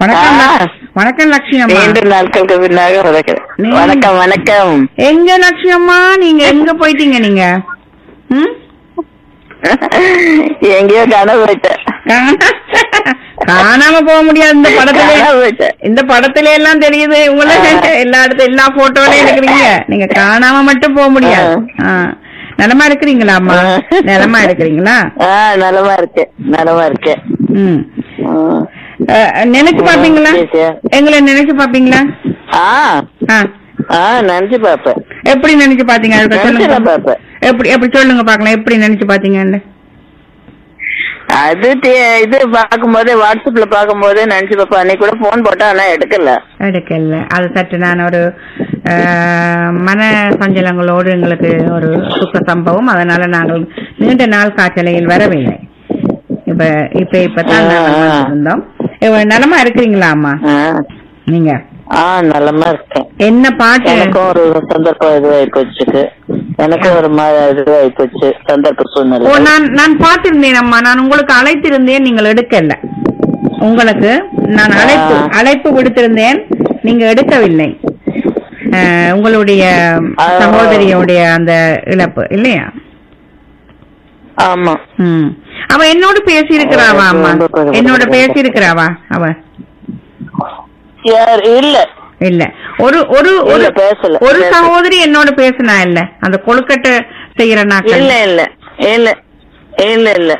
வணக்கம் ஆ. லக்- வணக்கம் லட்சுமி அம்மா நீண்ட நாட்களுக்கு பின்னாக வணக்கம் நீ- வணக்கம் வணக்கம் எங்க லட்சுமி அம்மா நீங்க எங்க போயிட்டீங்க நீங்க ம்? எங்கேயோ கனவு போயிட்டேன் காணா- காணாம போக முடியாது இந்த படத்துல கனவு போயிட்டேன் இந்த படத்துல எல்லாம் தெரியுது உங்களை எல்லா இடத்துல எல்லா போட்டோலயும் இருக்கிறீங்க நீங்க காணாம மட்டும் போக முடியாது ஆ. நலமா இருக்கிறீங்களா அம்மா ஆ. நலமா இருக்கிறீங்களா ஆ நலமா இருக்கேன் நலமா இருக்கேன் ம் ம். அஹ், நினைச்சு பாப்பீங்களா சரி, சரி. எங்களை நினைச்சு பாப்பீங்களா ஆ ஆ. ஆ நினைச்சு பாப்பேன் எப்படி நினைச்சு பாத்தீங்க அதுக்கு நினைச்சு சொல்லுங்க நான் பாப்பேன் எப்படி எப்படி சொல்லுங்க பாக்கலாம் எப்படி நினைச்சு பாத்தீங்கன்னு அது தே- இது பாக்கும்போது வாட்ஸ்அப்ல பாக்கும்போது நினைச்சு பாப்பேன் அன்னைக்கு கூட போன் போட்டா ஆனா எடுக்கல எடுக்கல அது சற்று நான் ஒரு அஹ், மன சஞ்சலங்களோடு எங்களுக்கு ஒரு சுக்க சம்பவம் அதனால நாங்கள் நீண்ட நாள் காய்ச்சலையில் வரவில்லை இப்ப இப்ப இப்பதான் நாங்கள் ஆ. வந்திருந்தோம் இப்ப நலமா இருக்கிறீங்களா அம்மா ஆ. நீங்க ஆ நலமா இருக்கேன் என்ன பாட்டு எனக்கும் ஒரு சந்தர்ப்பம் இதுவாகி போச்சுக்கு எனக்கும் ஒரு மாதிரி இதுவாகி போச்சு சந்தர்ப்ப ஓ சூழ்நிலை நான் நான் பார்த்திருந்தேன் அம்மா நான் உங்களுக்கு அழைத்திருந்தேன் நீங்கள் எடுக்கல உங்களுக்கு நான் அழைப்பு ஆ. அழைப்பு விடுத்திருந்தேன் நீங்க எடுக்கவில்லை அஹ், உங்களுடைய ஆ. சகோதரியுடைய அந்த இழப்பு இல்லையா ஆமா ம் அவ என்னோட பேசி இருக்கிறாவா அம்மா ரொம்ப பரவாயில்ல. என்னோட பேசி இருக்கிறாவா அவ யார் இல்ல இல்ல ஒரு ஒரு ஒரு இல்ல, பேசல. ஒரு பேசல. சகோதரி என்னோட பேசினா இல்ல அந்த கொழுக்கட்டை செய்யற நாட்கள் இல்ல இல்ல இல்ல இல்ல இல்ல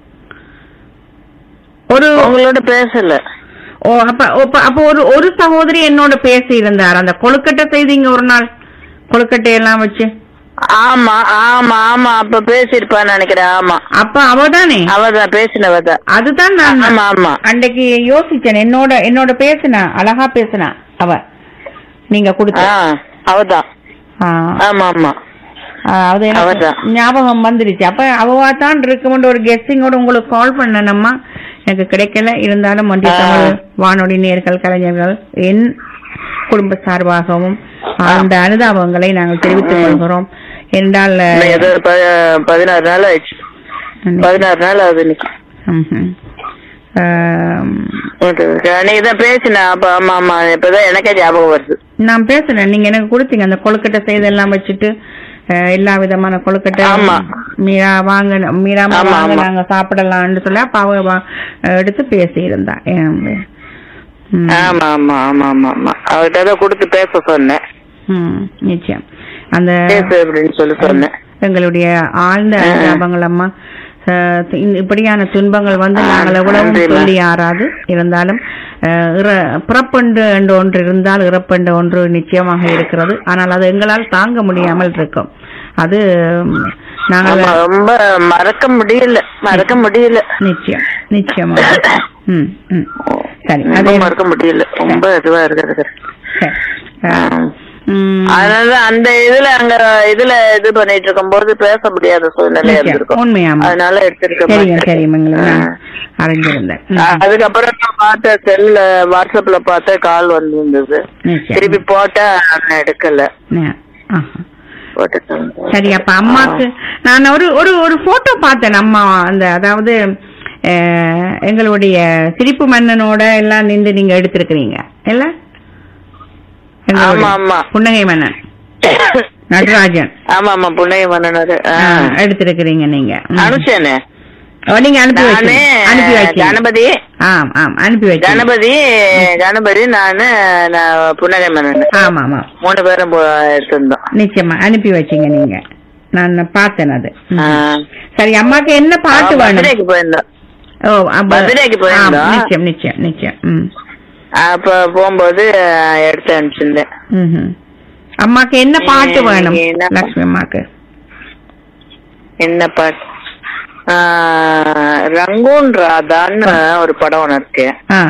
ஒரு உங்களோட பேசல ஓ அப்ப அப்ப- அப்ப ஒரு ஒரு சகோதரி என்னோட பேசி இருந்தார் அந்த கொழுக்கட்டை செய்தீங்க ஒரு நாள் கொழுக்கட்டை எல்லாம் வச்சு ஆமா ஆமா ஆமா அப்ப பேசிருப்பான்னு நினைக்கிறேன் ஆமா அப்ப அவதானே அவதான் பேசினவதான் அதுதான் நான் ஆமா ஆமா அன்றைக்கு யோசிச்சேன் என்னோட என்னோட பேசினா அழகா பேசினா அவ நீங்க கொடுத்த ஆ அவதான் ஆ, ஆமா ஆமா ஆ, அது எனக்கு அவதான். ஞாபகம் வந்துருச்சு அப்ப அவவா தான் இருக்குமென்ற ஒரு கெஸ்டிங்கோட உங்களுக்கு கால் பண்ணனம்மா எனக்கு கிடைக்கல இருந்தாலும் மண்டி ஆ. தமிழ் வானொலி நேர்கள் கலைஞர்கள் என் குடும்ப சார்பாகவும் அந்த அனுதாபங்களை நாங்கள் தெரிவித்துக் ம். கொள்கிறோம் என்றால் இன்னும் ஏதோ ஒரு ப- பதினாறு நாள் ஆயிடுச்சு பதினாறு நாள் ஆகுது இன்னைக்கு ம்ஹும். ஆம், அன்னைக்கு தான் பேசினேன் அப்ப ஆமா ஆமா இப்பதான் எனக்கே ஞாபகம் வருது நான் பேசுறேன் நீங்க எனக்கு கொடுத்தீங்க அந்த கொழுக்கட்டை செய்தெல்லாம் வச்சுட்டு அஹ், எல்லா விதமான கொழுக்கட்டை ஆமா. மீரா வாங்க மீரா ஆமா, வாங்க ஆமா. நாங்க சாப்பிடலாம்னு சொல்லி அப்ப அவ வா- எடுத்து பேசி இருந்தா ஆமா ஆமா ஆமா ஆமா ஆமா அவர்கிட்ட தான் கொடுத்து பேச சொன்னேன் நிச்சயம் அந்த பேசு அப்படின்னு சொல்லி சொன்னேன் எங்களுடைய ஆழ்ந்த ஆ. அனுதாபங்கள் அம்மா அஹ், இந்த இப்படியான துன்பங்கள் வந்து ஆ, நாங்கள் எவ்வளவு நன்றிம்மா. சொல்லி ஆறாது இருந்தாலும் அஹ், இற- பிறப்பென்று என்று ஒன்று இருந்தால் இறப்பென்று ஒன்று நிச்சயமாக இருக்கிறது ஆனால் அது எங்களால் தாங்க முடியாமல் இருக்கும் அது உம், நாங்கள் ஆமா ரொம்ப மறக்க முடியல மறக்க முடியல நிச்சயம் நிச்சயமாக ம் ம் சரி ரொம்ப அதே மறக்க முடியல ரொம்ப இதுவா இருக்குது சரி அஹ், ம், அதனால அந்த இதுல அங்க இதுல இது பண்ணிட்டு இருக்கும் போது பேச முடியாத சூழ்நிலை நிச்சயம். இருந்திருக்கும் உண்மையாமா அதனால எடுத்திருக்க தெரியும் மாட்டேன். தெரியும் எங்களுக்கு நான் ஆ. அறிஞ்சிருந்தேன் ஆ, ம், அதுக்கப்புறம் நான் பார்த்த செல்ல வாட்ஸ்அப்ல பார்த்த கால் வந்திருந்தது நிச்சயம் திருப்பி போட்டா நான் எடுக்கல நே- ஆஹா. போட்டுட்டேன். சரி அப்ப அம்மாக்கு நான் ஒரு ஒரு ஒரு போட்டோ பார்த்தேன் அம்மா அந்த அதாவது அஹ், எங்களுடைய சிரிப்பு மன்னனோட எல்லாம் நின்று நீங்க எடுத்திருக்கிறீங்க இல்ல எங்களுடைய ஆமா ஆமா புன்னகை மன்னன் நடராஜன் ஆமா ஆமா புன்னைய மன்னனர் ஆ, எடுத்திருக்கிறீங்க நீங்க ம். அனுப்பிச்சேனே ஓ, நீங்க அனுப்பி நானு வச்சீங்க அனுப்பி வச்சீங்க கணபதி ஆம் ஆம் அனுப்பி வச்சீங்க கணபதி கணபதி நானு நான் புன்னகை மன்னன் ஆமா ஆமா மூணு பேரும் போ- எடுத்திருந்தோம் நிச்சயமா அனுப்பி வச்சீங்க நீங்க நான் பார்த்தேன் அது ம். ஆ. சரி அம்மாக்கு என்ன பாட்டு வேணும் மதுரைக்கு போயிருந்தோம் ஓ அப்ப மதுரைக்கு போயிருந்தோம். ஆ, நிச்சயம் நிச்சயம் நிச்சயம் ம் அப்ப போகும்போது எடுத்து அனுப்பிச்சிருந்தேன் ம்ஹும். அம்மாக்கு என்ன பாட்டு ஏ, வேணும் என்ன பா- லட்சுமி அம்மாக்கு என்ன பாட்டு ஆ, ரங்கூன் ராதான்னு ஒரு படம் ஒண்ணு இருக்கு ஆ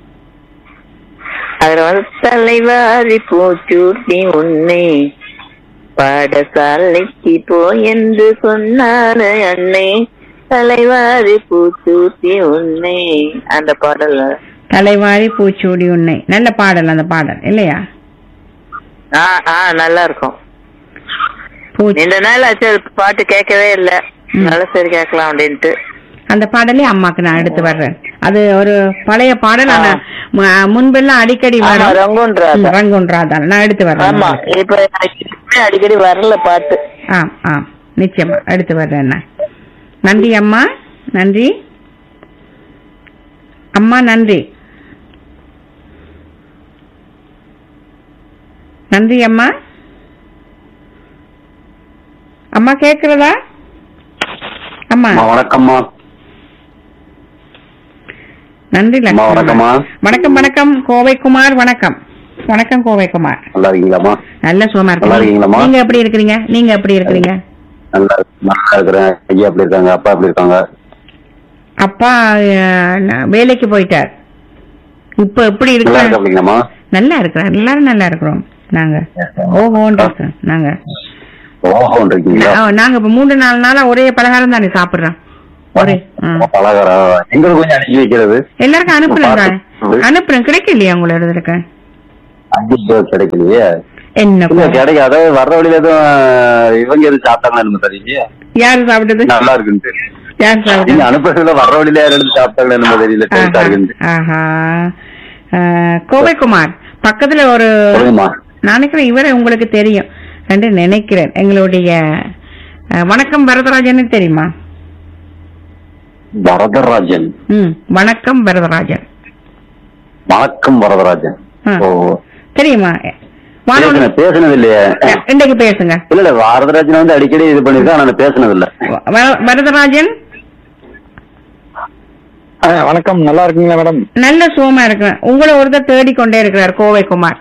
அதுல வந்து தலைவாரி பூச்சூட்டி உன்னை பாடசாலைக்கு போ என்று சொன்னாரு அன்னை தலைவாரி பூச்சூட்டி உன்னை அந்த பாடல் தலைவாரி பூச்சூடி உன்னை நல்ல பாடல் அந்த பாடல் இல்லையா ஆ ஆ நல்லா இருக்கும் பூச்சி இந்த நாள் ஆச்சு அது பாட்டு கேட்கவே இல்ல ம். நல்ல சரி கேட்கலாம் அப்படின்ட்டு அந்த பாடலே அம்மாக்கு நான் எடுத்து வர்றேன் அது ஒரு பழைய பாடல் ஆனா ஆ. ம- முன்பெல்லாம் அடிக்கடி ஆமா வரும் ரங்குன்றா ம், ரங்குன்றாதான் நான் எடுத்து ஆமா வர்றேன் இப்ப எனக்கு அடிக்கடி வரல பாட்டு ஆம் ஆம் நிச்சயமா எடுத்து வர்றேன் நான். நன்றி அம்மா நன்றி அம்மா நன்றி நன்றி அம்மா அம்மா கேக்குறதா அம்மா அம்மா வணக்கம்மா நன்றி அம்மா லட்சுமி வணக்கம்மா வணக்கம் வணக்கம் கோவைக்குமார் வணக்கம் வணக்கம் கோவைக்குமார் நல்லா இருக்கீங்களாம்மா நல்ல சுகமா நல்லா இருக்கு இருக்கீங்களாம்மா? நீங்க எப்படி இருக்கிறீங்க நீங்க எப்படி இருக்கிறீங்க நல்லா நல்லா இருக்கிறேன் ஐயா எப்படி இருக்காங்க அப்பா எப்படி இருக்காங்க அப்பா அஹ், ந- வேலைக்கு போயிட்டார் இப்ப எப்படி நல்லா இருக்க இருக்காங்களா நல்லா இருக்கிறோம் எல்லாரும் நல்லா இருக்கிறோம் நாங்க ஓஹோன்னு இருக்கோம் நாங்க ஓஹோ இருக்கீங்களா ஆ, நாங்க இப்ப மூன்று நாலு நாளா ஒரே பலகாரம் தானே சாப்பிடுறோம் ஒரே ஆ. பலகாரம் எங்களுக்கு கொஞ்சம் அனுப்பி வைக்கிறது எல்லாருக்கும் அனுப்புறேன் தானே பார்த்து. அனுப்புறேன் கிடைக்கலையா உங்களோட இருக்க அஞ்சு கிடைக்கலையே என்ன இல்ல கிடைக்கும் அதாவது வர்ற வழியில எதுவும் இவங்க எதுவும் சாப்பிட்டாங்களா எனக்கு தெரியல யாரு சாப்பிட்டது நல்லா இருக்குன்ட்டு யார் நீங்க சாப்பிட்டது அனுப்புறதுல வர்ற வழியில யாரும் எடுத்து சாப்பிட்டாங்களா எனக்கு தெரியல டேஸ்டா இருக்குன்ட்டு ஆஹா ஆஹ், கோவைக்குமார் பக்கத்துல ஒரு சொல்லுங்கம்மா நான் நினைக்கிறேன் இவரை உங்களுக்கு தெரியும் என்று நினைக்கிறேன் எங்களுடைய அஹ், வணக்கம் வரதராஜன் தெரியுமா வரதராஜன் ம் வணக்கம் வரதராஜன் வணக்கம் வரதராஜன் ஆ. ஓ தெரியுமா வானொலி பேசுனது பேசுனது இல்லையே இன்றைக்கு பேசுங்க இல்ல இல்ல வரதராஜன் வந்து அடிக்கடி இது பண்ணிருக்கேன் ஆனா நான் பேசுனது இல்ல வ- வ- வரதராஜன் வணக்கம் நல்லா இருக்கீங்களா மேடம் நல்ல சுகமா இருக்கிறேன் உங்களை ஒருத்தர் தேடிக்கொண்டே இருக்கிறார் கோவைக்குமார்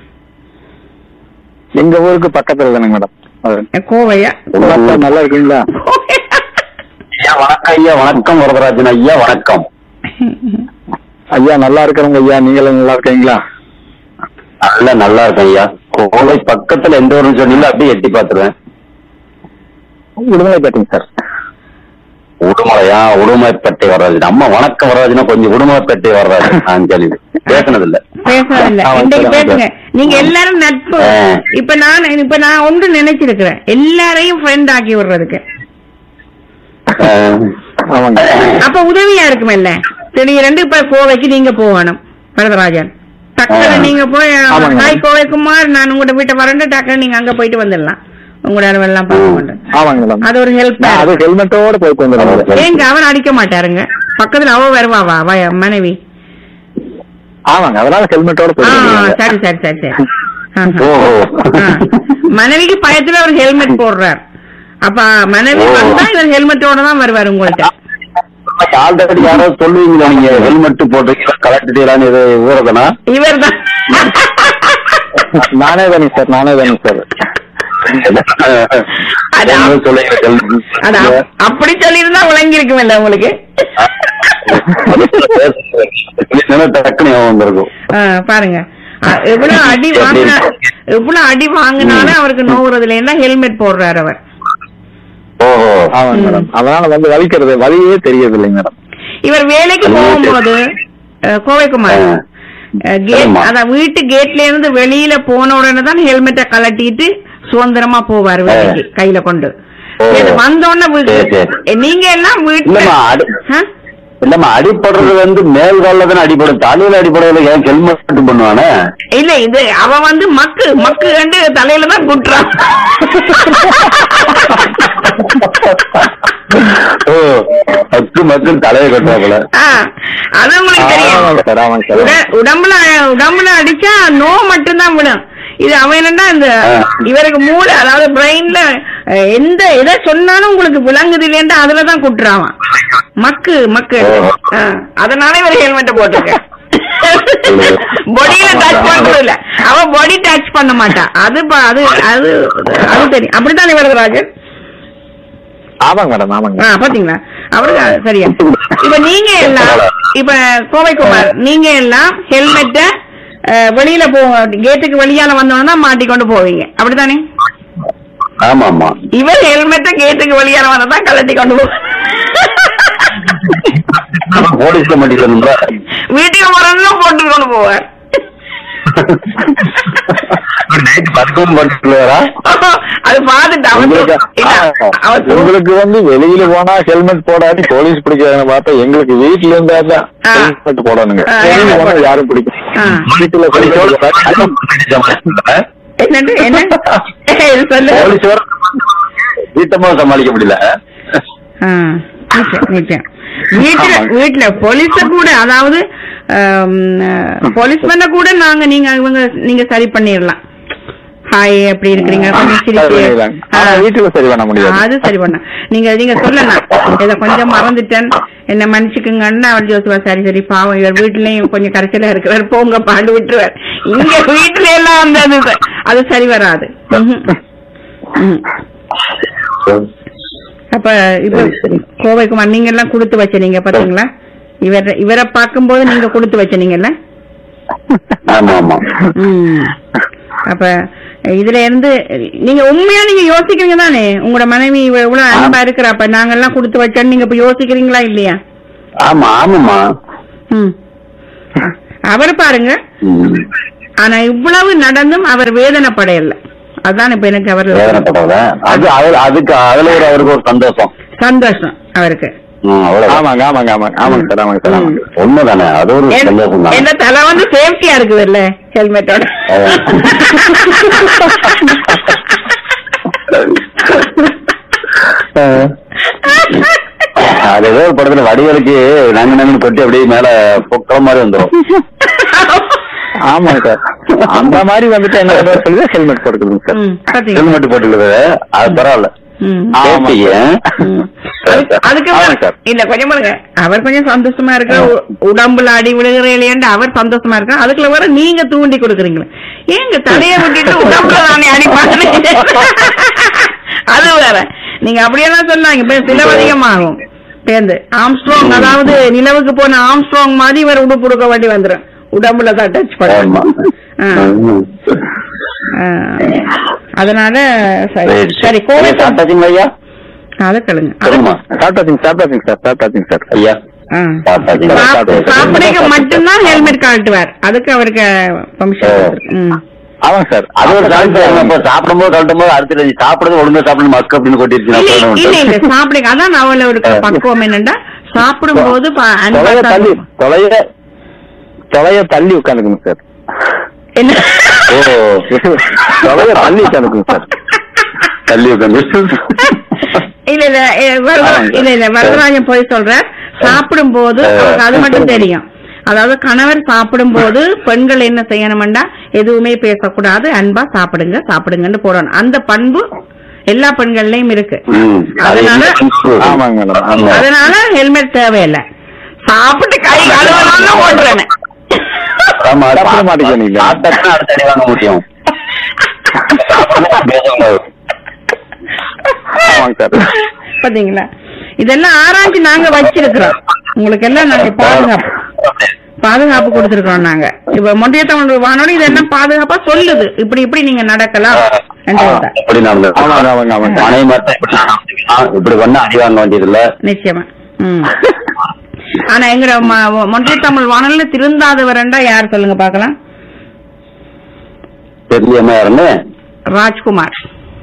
எங்க ஊருக்கு பக்கத்துல தானே மேடம் அஹ், கோவையா நல்லா இருக்கீங்களா ஐயா வணக்கம் ஐயா வணக்கம் வரதராஜன் ஐயா வணக்கம் ஐயா நல்லா இருக்கிறவங்க ஐயா நீங்களும் நல்லா இருக்கீங்களா நல்ல நல்லா இருக்கேன் ஐயா கோவை பக்கத்துல எந்த ஊர்னு சொன்னீங்களோ அப்படியே எட்டி பாத்துருவேன் விடுதலை பேட்டிங் சார் உடுமலையா உடுமலைப்பேட்டை வரராஜன் அம்மா வணக்கம் வரராஜனா கொஞ்சம் உடுமலைப்பேட்டை வரராஜன் நான் கேள்வி பேசுனது இல்ல பேசுறதில்ல ஆமா, இன்றைக்கு சரி, பேசுங்க சரி. நீங்க எல்லாரும் நட்பு ஆ. இப்ப நான் இப்ப நான் ஒன்று நினைச்சிருக்கிறேன் எல்லாரையும் ஃப்ரெண்ட் ஆக்கி விடுறதுக்கு அஹ், ஆமாங்க அப்ப உதவியா இருக்குமில்ல திடீரெண்டு இப்ப கோவைக்கு நீங்க போகணும் வரதராஜன் டக்குனு ஆ. நீங்க போய் ஆமாங்க. ஹாய் கோவைக்குமார் நான் உங்களோட வீட்டை வரேன் டக்குனு நீங்க அங்க போயிட்டு வந்துடலாம் உங்களோட அளவெல்லாம் பார்க்க மாட்டேன் ஆமாங்க மேடம் அது ஒரு ஹெல்ப் நான் அது ஹெல்மெட்டோட போயிட்டு வந்துடுறேன் ஏங்க அவன் அடிக்க மாட்டாருங்க பக்கத்துல அவ வருவாவா வ- மனைவி ஆமாங்க அதனால ஹெல்மெட்டோட ஆ, போயிட்டு வந்துடுறேன். சரி சரி சரி சரி ஆஹா. ஓஹோ ஆ. மனைவிக்கு பயத்துல ஒரு ஹெல்மெட் போடுறார் அப்ப மனைவி ஓ. வந்தா இவர் ஹெல்மெட்டோட தான் வருவார் உங்கள்ட்ட ஆல்ரெடி யாராவது சொல்லுவீங்களா நீங்க ஹெல்மெட் போட்டுருக்கீங்களா கலட்டுட்டீங்களான்னு இது ஊரதனா இவர் தான் நானே தானே சார் நானே தானே சார் அது அப்- சொல்லுங்க அது அப்- அப்படி சொல்லியிருந்தா விளங்கி இருக்குமில்ல உங்களுக்கு டக்குனு ஞாபகம் வந்திருக்கும் ஆ, பாருங்க ஆ, எவ்வளவு அடி வாங்கினா எவ்வளவு அடி வாங்கினாலும் அவருக்கு நோவுறது இல்லைன்னா ஹெல்மெட் போடுறாரு அவர் ஓஹோ ஆமாங்க மேடம் அதனால வந்து வலிக்கிறது வலியே தெரியறது இல்லைங்க மேடம் இவர் வேலைக்கு அது போகும்போது அஹ், கோவைக்குமார் ஆ. அஹ், கேட் சரிம்மா. அதான் வீட்டு கேட்ல இருந்து வெளியில போன உடனே தான் ஹெல்மெட்டை கலட்டிட்டு சுதந்திரமா போவார் வேலைக்கு கையில கொண்டு ஓ. இது வந்த உடனே வீட்டு சரி, சரி. எ, நீங்க எல்லாம் வீட்டுல இல்லம்மா அடி ஆ? இல்லம்மா அடிபடுறது வந்து மேல் காலில் தானே அடிபடும் தலையில அடிபடுறதுல ஏன் ஹெல்மெட் பண்ணுவானே இல்ல இது அவ வந்து மக்கு மக்கு கண்டு தலையில தான் குட்டுறான் ஓ மக்கு மக்கள் தலையை கட்டுவாப்புல ஆ, அது உங்களுக்கு தெரியும் ஆமாங்க சார் ஆமாங்க சார் உட- உடம்புல உடம்புல அடிச்சா நோ மட்டும்தான் விடும் இது அவன் என்னன்னா இந்த ஆ. இவருக்கு மூளை அதாவது பிரெயின்ல எந்த எதை சொன்னாலும் உங்களுக்கு விளங்குது இல்லையா அதுலதான் குட்டுறான் மக்கு மக்கு ஓ. ஆ, அதனால இவர் ஹெல்மெட் போட்டிருக்க பாடியில டச் பண்றது இல்ல அவன் பாடி டச் பண்ண மாட்டான் அது ப- அது அது அது தெரியும் அப்படித்தானே வரதராஜன் ஆமாங்க மேடம் ஆமாங்க ஆ பாத்தீங்களா அவருக்கு சரியா இப்ப நீங்க எல்லாம் இப்ப கோவைக்குமார் நீங்க எல்லாம் ஹெல்மெட்ட வெளியில போ கேட்டுக்கு வெளியால வந்தோம்னா மாட்டிக்கொண்டு போவீங்க அப்படித்தானே ஆமா ஆமா இவர் ஹெல்மெட்ட கேட்டுக்கு வெளியால வந்ததான் கலட்டி கொண்டு போ போலீஸ்ல மாட்டிக்கணும்ல வீட்டுக்கு போறதும் போட்டு கொண்டு போவார் நைட்டு பத்துக்கும் பட்டுலரா அது பார்த்துட்டு அவன் உங்களுக்கு இல்ல, அவன் தூ- உங்களுக்கு வந்து வெளியில போனா ஹெல்மெட் போடாட்டி போலீஸ் பிடிக்கிறாங்க பார்த்தா எங்களுக்கு வீட்டுல இருந்தா தான் ஆ. ஹெல்மெட் போடணுங்க ஆ, வெளியில போனா helmet. யாரும் பிடிக்கும் ஆ. வீட்டுல போலீஸோட போலீஸ் என்னது என்ன இது சொல்லு போலீஸோட வீட்டமா சமாளிக்க முடியல ஆ, நிச்சயம், நிச்சயம். வீட்டுல ஆமாங்க. வீட்டுல போலீஸ கூட அதாவது போலீஸ்மேன கூட நாங்க நீங்க இவங்க நீங்க சரி பண்ணிடலாம் ஹாய் எப்படி இருக்கிறீங்க கொஞ்சம் சிரிச்சு ஆ. ஆனா வீட்டுல சரி பண்ண முடியாது அது சரி பண்ண நீங்க நீங்க சொல்லலாம் இத கொஞ்சம் மறந்துட்டேன் என்ன மன்னிச்சுக்குங்கன்னு அவர் ஜோசுவா சரி சரி பாவம் இவர் வீட்டுலயும் கொஞ்சம் கரைச்சலா இருக்கிறார் போங்க பாண்டு விட்டுருவார் இங்க வீட்டுல எல்லாம் அந்த அது அது சரி வராது ம்ஹும். ம். அப்ப இப்ப சரி, சரி. கோவைக்குமார் நீங்க எல்லாம் கொடுத்து வச்ச நீங்க பாத்தீங்களா இவர இவரை பார்க்கும்போது நீங்க கொடுத்து வச்ச நீங்கல்ல ஆமா ஆமா ம். அப்ப இதுல இருந்து நீங்க உண்மையா நீங்க யோசிக்கிறீங்க தானே உங்களோட மனைவி இவ- இவ்வளவு அன்பா இருக்கிற அப்ப நாங்க எல்லாம் கொடுத்து வச்சோன்னு நீங்க இப்ப யோசிக்கிறீங்களா இல்லையா ஆமா ஆமாமா ம். அ- அவர் பாருங்க ம். ஆனா இவ்வளவு நடந்தும் அவர் வேதனைப்படையல அதான் இப்ப எனக்கு அவர் வேதனைப்படாத அது அவர் அதுக்கு அதுல ஒரு அவருக்கு ஒரு சந்தோஷம் சந்தோஷம் அவருக்கு ம், அவ்வளவுதான். ஆமாங்க ஆமாங்க ஆமாங்க ஆமாங்க சார் ஆமாங்க சார் ஆமாங்க உண்மைதானே அது ஒரு என்- சந்தோஷம் தான் என்ன தலை வந்து சேஃப்டியா இருக்குதுல்ல ஹெல்மெட்டோட அது ஏதோ ஒரு படத்துல வடிவலுக்கு நங்கு நங்கு கொட்டி அப்படியே மேல பொக்கிற மாதிரி வந்துரும் ஆமாங்க சார் அந்த மாதிரி வந்துட்டு என்ன பண்ணுறது சொல்லி ஹெல்மெட் போட்டுக்கணுங்க சார் ம், பாத்தீங்களா ஹெல்மெட் போட்டுக்கிறது அது பரவாயில்ல ம். ஆமா. சேஃப்டிக்கு ம். அதுக்கு- அதுக்கு ஆமா மேல- சார். இல்ல கொஞ்சம் பாருங்க அவர் கொஞ்சம் சந்தோஷமா இருக்க உடம்புல அடி விழுகிற இல்லையாண்டு அவர் சந்தோஷமா இருக்க அதுக்குள்ள வர நீங்க தூண்டி கொடுக்குறீங்களே ஏங்க தலைய விட்டுட்டு உடம்புல தானே அடி பாக்குறீங்க அது வேற நீங்க அப்படியெல்லாம் சொன்னாங்க இப்ப சிலவு அதிகமாகும் பேருந்து ஆம்ஸ்ட்ராங் அதாவது நிலவுக்கு போன ஆம்ஸ்ட்ராங் மாதிரி இவர் உடுப்பு கொடுக்க வேண்டி வந்துரும் உடம்புல தான் டச் ஆமா பண்ண ம். ஆ. அதனால சரி சரி, சரி கோவை நீங்க சாப்பிட்டாச்சுங்களா ஐயா அதை கேளுங்க அதை- சொல்லுமா சாப்பிட்டாச்சுங்க சாப்பிட்டாச்சுங்க சார் சாப்பிட்டாச்சுங்க சார் ஐயா ஆ. சாப்பிட்டாச்சுங்களா சாப்- சரி, சரி. சாப்பிடுறதுக்கு மட்டும்தான் ஹெல்மெட் கழட்டுவார் அதுக்கு அவருக்கு பர்மிஷன் ஓ. ஆமாங்க சார் அது ஒரு சான்ஸ் இப்ப சாப்பிடும்போது கழட்டும் போது அடுத்து நீ சாப்பிடுறது ஒழுங்கா சாப்பிடணும் மக்கு அப்படின்னு கொட்டிருச்சு இல்ல நான் இல்ல இல்ல சொல்லுவேன். சாப்பிடுங்க அதான் அவள ஒரு ஆ. பக்குவம் என்னன்னா சாப்பிடும் போது ப- அன்பா தொலைய தள்ளி சாப்பிடணும். தொலைய தொலைய தள்ளி உட்காந்துக்கணும் சார் என்ன ஓ தொலைய தள்ளி உட்காந்துக்கணும் சார் தள்ளி உட்காந்து இல்ல இல்ல ஏ, வரத- ஆமாங்க. இல்ல இல்ல வரதராஜன் போய் சொல்ற சாப்பிடும் போது ஆ. அவருக்கு அது மட்டும் தெரியும் அதாவது கணவர் சாப்பிடும் போது பெண்கள் என்ன செய்யணும்னா எதுவுமே பேசக்கூடாது அன்பா சாப்பிடுங்க சாப்பிடுங்கன்னு போடணும் அந்த பண்பு எல்லா பெண்கள்லயும் இருக்கு ம், அது அதனால என்ன? ஆமாங்க மேடம் ஆமா அதனால ஹெல்மெட் தேவையில்லை சாப்பிட்டு கை கழுவணும்னு ஓட்டுறேன் ஆமா, சாப்பிட மாட்டேங்க நீங்க. சாப்பிட்டாச்சுன்னா அடுத்து அடி வாங்க முடியும் சாப்பிடணும், பேசக்கூடாது. ஆமாங்க சார் பாத்தீங்களா இதெல்லாம் ஆராய்ச்சி நாங்க வச்சிருக்கிறோம் உங்களுக்கு எல்லாம் நாங்க பாதுகாப்பு பாதுகாப்பு கொடுத்திருக்கோம் நாங்க இப்ப மொண்டிய தமிழ் வானோட இதெல்லாம் பாதுகாப்பா சொல்லுது இப்படி இப்படி நீங்க நடக்கலாம் என்றதை. இப்படி நடந்தது ஆமாங்க ஆமாங்க ஆமாங்க மனைவி மட்டும் இப்படி நடந்துக்கலாம். இப்படி பண்ணா அடி வாங்க வேண்டியது இல்ல நிச்சயமா ம். ஆனா எங்க மொண்டிய தமிழ் வானொலியில திருந்தாதவரண்டா யார் சொல்லுங்க பாக்கலாம் தெரியலையம்மா யாருன்னு ராஜ்குமார்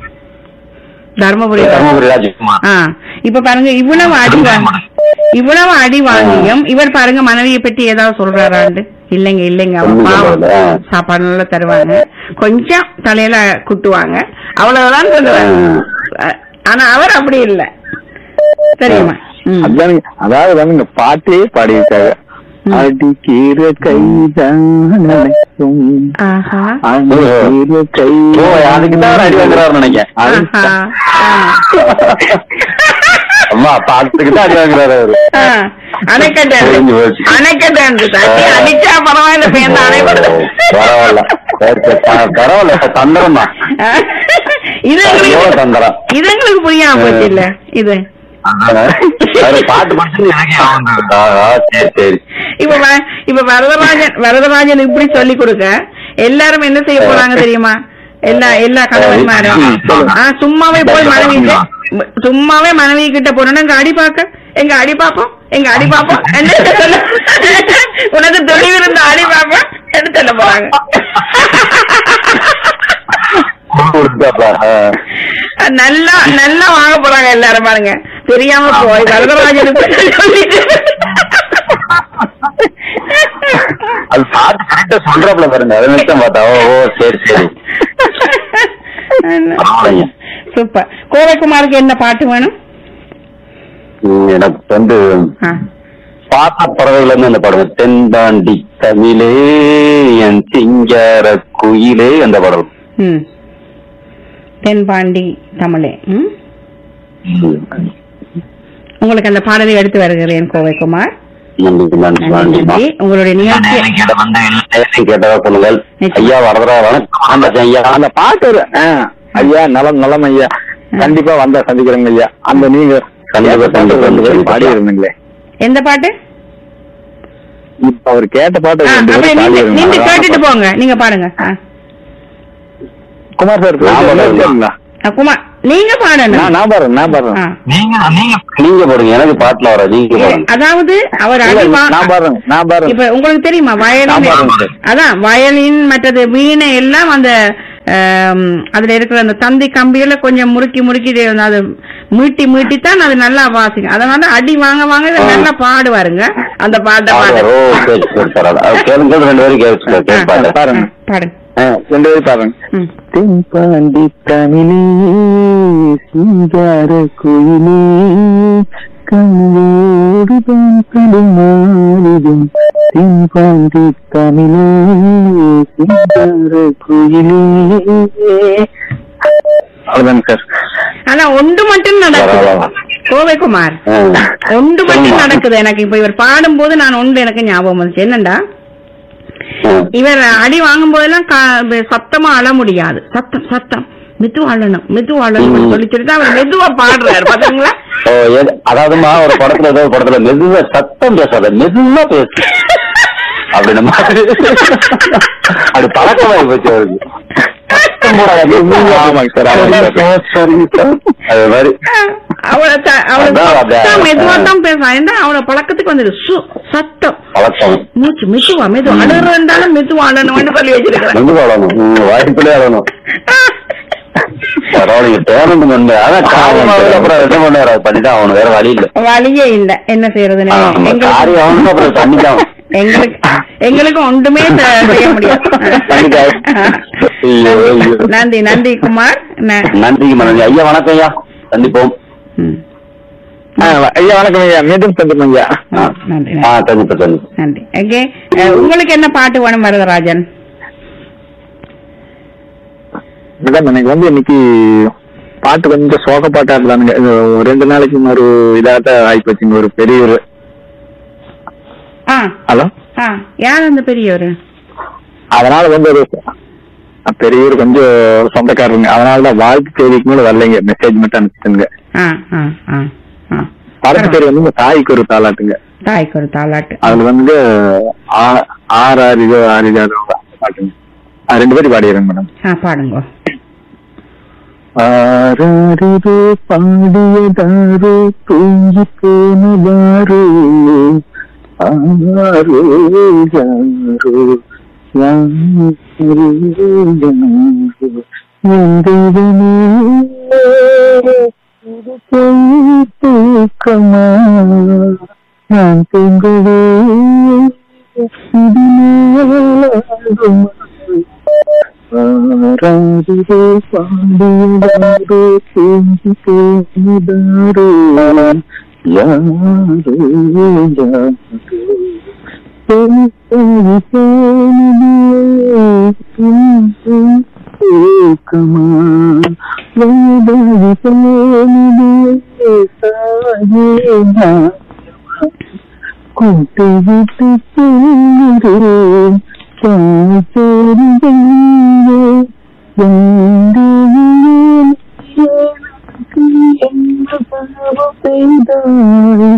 தர்மபுரி தர்மபுரி ராஜ்குமார் ஆ இப்ப பாருங்க இவ்வளவு அடி வாங்கி இவ்வளவு அடி வாங்கியும் இவர் பாருங்க மனைவியை பற்றி ஏதாவது சொல்றாராண்டு இல்லைங்க இல்லைங்க அவன் ஒண்ணும் பாவம் சொல்லல. சாப்பாடு நல்லா தருவாங்க கொஞ்சம் தலையில குட்டுவாங்க அவ்வளவுதான் சொல்லுவாங்க அ- ஆனா அவர் அப்படி இல்ல தெரியுமா ம். அதானுங்க அதாவது வந்துங்க பாட்டே பாடியிருக்காங்க ம். அடிக்கிற கைதான் நினைக்கும் ஆஹா அடிக்கிற கை ஓ அதுக்கு தான் அவர் அடி வாங்குறாரு நினைக்கிறேன் ஆஹா ஆ. அம்மா பாத்துக்கு தான் அடி வாங்குறாரு அவரு ஆ. அணைக்கட்டு புரிஞ்சு போச்சு. அணைக்கட்டு தட்டி அடிச்சா பரவாயில்ல பேருந்து அணைப்படுது பரவாயில்ல சரி, சரி. ப- பரவாயில்ல இப்ப தந்திரம் தான் இது எவ்வளவு எங்களுக்கு தந்திரம் இது எங்களுக்கு புரியாம போச்சு இல்ல இது அவரு பாட்டு படிச்சு எனக்கு ஞாபகம் வந்தது. ஆஹா, சரி சரி இப்ப வ- இப்ப வரதராஜன் வரதராஜன் இப்படி சொல்லி கொடுக்க எல்லாரும் என்ன செய்ய போறாங்க தெரியுமா எல்லா எல்லா கணவன்மாரும் ம், சொல்லுங்க. ஆ, சும்மாவே போய் மனைவி கிட்ட- சும்மாவே மனைவி கிட்ட போனோம்னா எங்க அடி பாக்க எங்க அடி பாப்போம் எங்க அடி பாப்போம் என்ன சொல்ல உனக்கு துணிவு இருந்த அடி பாப்போம் என்ன சொல்ல சொல்ல போறாங்க கொடுத்தாப்பா. ஆ. நல்லா நல்லா வாங்க போறாங்க எல்லாரும் பாருங்க தெரியாம போய் வரதராஜனுக்கு சொல்லிட்டு அது பார்த்து கரெக்டா சொல்றாப்ல பாருங்க அதை நிமிஷம் பார்த்தா ஓ ஓ சரி சரி பரவாயில்லைங்க. சூப்பர் கோவைக்குமாருக்கு என்ன பாட்டு வேணும் ம், எனக்கு வந்து ஆ. பாத்த பறவைகள் இருந்து அந்த படம் தென்பாண்டி தமிழே என் சிங்கார குயிலே அந்த படம் ம் தென்பாண்டி தமிழே ம் ம். உங்களுக்கு அந்த பாடலை எடுத்து வருகிறேன் கோவைக்குமார் நன்றி நன்றி நன்றி நன்றிம்மா. நன்றி உங்களுடைய நிகழ்ச்சி கேட்ட வந்த எல்லா நேரத்தையும் கேட்டதா சொல்லுங்கள் ஐயா வரதரா வணக்கம் ஆண்டாச்சு ஐயா அந்த பாட்டு ஒரு- ஆ, ஐயா நலம் நலம் ஐயா கண்டிப்பா வந்தா சந்திக்கிறேங்க ஐயா அந்த நீங்க கண்டிப்பா, கேட்ட பாட்டு கண்டிப்பா, ரெண்டு பேரும் கண்டிப்பா. பாடி இருந்தீங்களே எந்த பாட்டு இப்ப அவர் கேட்ட பாட்டு ஆ, ரெண்டு அப்படியே பேரும் பாடி நீங்க நீங்க கேட்டுட்டு இருந்தாங்க போங்க நீங்க பாடுங்க ஆ. குமார் சார் நான் பாடுறேன். பேசுறீங்களா? ஆ, குமார் நீங்க பாடணும் நான் நான் பாடுறேன் நான் பாடுறேன் ஆ. நீங்க நீங்க நீங்க போடுங்க எனக்கு பாட்டுல வர நீங்க ஏ, போடுங்க அதாவது அவர் இல்ல, அடி வா- நான் பாடுறேன் நான் பாடுறேன் இப்ப உங்களுக்கு தெரியுமா நான் வயலின் பாடுறேன். அதான் வயலின் மற்றது வீணை எல்லாம் அந்த ஆம், அதுல இருக்கிற அந்த தந்தி கம்பியில கொஞ்சம் முறுக்கி முறுக்கி அது மீட்டி மீட்டித்தான் அது நல்லா வாசிக்கும் அதனால அடி வாங்க வாங்க இதை நல்லா பாடுவாருங்க அந்த பாட்டை பாடுவார். பாடு ஓ சரி சரி பரவாயில்ல அது கேளுங்க ரெண்டு பேரும் கேட்டு ஆ, கேட்பாங்க பாருங்க. ஆ, பாடுங்க ஆ, ரெண்டு பேரும் பாருங்க ம். தென்பாண்டி தமிழே சிங்கார குயிலே கண்ணோடு தான் மாறிடும் தென்பாண்டி தமிழே சிங்கார குயிலே அவ்வளவுதாங்க சார் ஆனா ஒன்று மட்டும் நடக்குது பரவாயில்ல. கோவைக்குமார் ஆ. ஒன்று மட்டும் சொல்லுமா. நடக்குது எனக்கு இப்ப இவர் பாடும்போது நான் ஒன்று எனக்கு ஞாபகம் வந்துச்சு என்னண்டா ஆ. இவர் அடி வாங்கும் போதெல்லாம் கா- சத்தமா அழ முடியாது சத்தம் சத்தம் மெதுவா அழணும் மெதுவா அழணும் ம். சொல்லி சொல்லிட்டு அவர் மெதுவா பாடுறாரு பாத்தீங்களா ஓ, எது- அதாவதுமா ஒரு படத்துல ஏதோ ஒரு படத்துல மெதுவா சத்தம் பேசாத மெதுவா பேசு அப்படின்னு மாதிரி அது பழக்கமாயி போச்சு அவருக்கு சத்தம் போடாத, மெதுவா. ஆமாங்க சார், ஆமாங்க சார். சரிங்க சார். அது மாதிரி அவளை த- அவளை அதான் அப்படியே. சத்தம் மெதுவா தான் பேசுறான் ஏன்னா அவளை பழக்கத்துக்கு வந்துரு சு சத்தம் பழக்கம் மூச்சு மெதுவா மெதுவா அழுறாலும் மெதுவா அழணும்னு சொல்லி வச்சிருக்கிறேன் மெதுவா அழணும் ம், வாய்ப்புலயே அழணும் பரவாயில்ல டேலண்ட் உண்டு அதான் காரியம் ஆகுது, அப்புறம் என்ன பண்ணுவாரு அது பண்ணிதான் அவனு வேற வழி இல்ல வழியே இல்ல என்ன செய்யறதுன்னு எங்களுக்கு காரியம் ஆகணும் அப்புறம் பண்ணிதான் எங்களுக்கு எங்களுக்கு ஒன்றுமே த- செய்ய முடியாது கண்டிப்பா. ஐயோ, ஐயோ. நன்றி நன்றி குமார் ந- நன்றிங்க மனதி ஐயா வணக்கம் ஐயா சந்திப்போம் ம். ஆ, ஐயா வணக்கம் ஐயா மீண்டும் சந்திப்போம் ஐயா ஆ, நன்றி ஆ நன்றி. கண்டிப்பா கண்டிப்பா நன்றி ஓகே உங்களுக்கு என்ன பாட்டு வேணும் வரதராஜன் மேடம் எனக்கு வந்து இன்னைக்கு பாட்டு கொஞ்சம் சோக பாட்டா இருந்தானுங்க இது ஒரு ரெண்டு நாளைக்கு ஒரு இதாட்ட ஆயிப்போச்சுங்க ஒரு பெரியவர் ஆ ஹலோ ஆ யார் அந்த பெரியவர் அதனால வந்து ஒரு பெரியவர் கொஞ்சம் சொந்தக்காரருங்க அதனால தான் வாழ்த்து செய்திக்கு மேல வரலைங்க மெசேஜ் மட்டும் அனுப்பிச்சுங்க ஆ ஆ ஆ ஆ படத்து பேர் வந்து இந்த தாய்க்கு ஒரு தாளாட்டுங்க தாய்க்கு ஒரு தாலாட்டு அதுல வந்து ஆ- ஆறு ஆறு இது ஆறு இது அது பாட்டுங்க அது ரெண்டு பேரும் பாடிடுறேங்க மேடம் ஆ பாடுங்க ஆராரிரோ பாடியதாரோ தூங்கி போனதாரோ ஆரோ யாரோ யாரோ யாரோ எந்தவனே இது போய் தூக்கமா நான் தூங்கவே இது நாளாகுமா ஆராதிரோ பாண்டியதாரோ தூங்கி போனதாரோ யாரோ யாரோ தூக்கமா வேதாதி போனிதே சாயேனா கூட்டு விட்டு தூங்குகிறேன் தாய் தோறும்